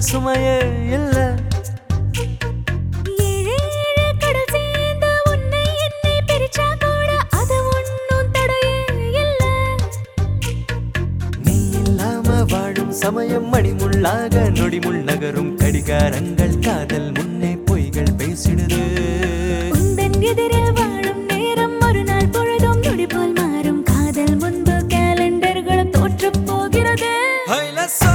சுமையே இல்ல ஏழு ஏழு கடல் சேர்ந்து உன்னை என்னை பிரிச்சா கூட அது ஒண்ணும் தடையே இல்ல நீ இல்லாம வாழும் சமயம் மணிமுள்ளாக நொடிமுள் நகரும் கடிகாரங்கள் காதல் முன்னே பொய்கள் பேசிடுது உந்தன் எதிரில் வாழும் நேரம் ஒரு நாள் பொழுதும் நொடி போல் மாறும் காதல் முன்பு கேலண்டர்களும் தோற்றுப் போகிறது ஹைலசா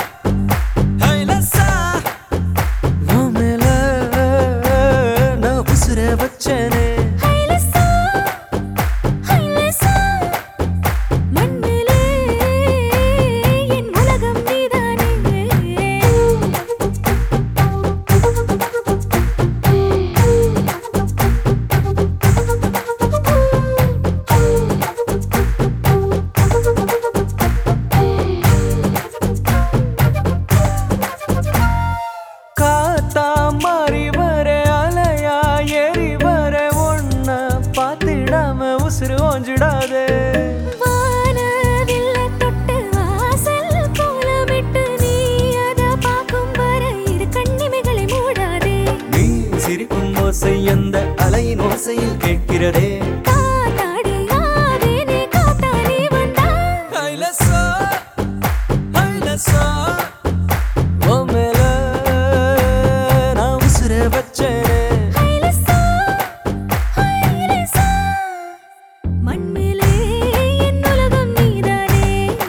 ஹைலசா உன் மேல நான் உசுர வச்சனே ஹைலசா, ஹைலசா, மண்ணிலே என் உலகம் நீதானே காத்தா மாறி வர அலையா ஏறி வர ஒன்ன பார்த்திடாம உசுறு ஓஞ்சிடாதே வானவில்லை தொட்டு வாசல் கோலமிட்டு நீ அதை பார்க்கும் வரை இரு கண்ணிமைகளை மூடாதே நீ சிரிக்கும் ஓசை அந்த அலையின் ஓசையில் கேட்கிறதே காத்தாடி ஆதேனே காத்தாடி வந்தா ஹைலசா ஹைலசா உன் மேல நான் உசுர வச்சனே ஹைலசா, ஹைலசா, மண்ணிலே என் உலகம் நீதானே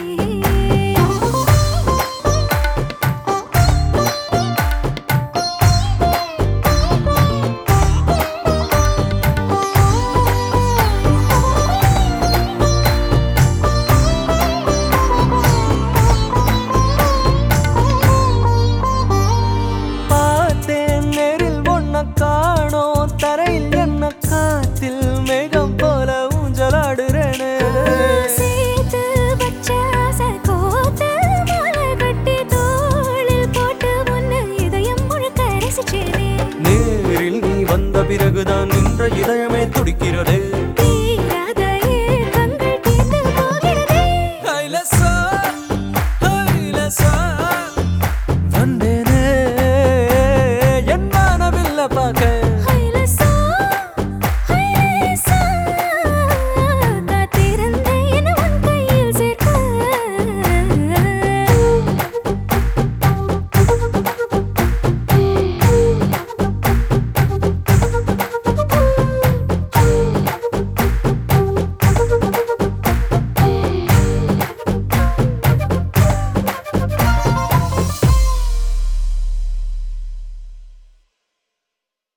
பார்த்தேன் நேரில் ஒன்ன காணோம் தரையில் என்ன காத்தில் மேகம் போல ஊஞ்சலாடுறேனே சேர்த்து வச்ச ஆசை கோத்து மாலை கட்டி தோளில் போட்டு உன்னை இதயம் முழுக்க ரசிச்சேனே நேரில் நீ வந்த பிறகுதான் நின்ற இதயமே துடிக்கிறதே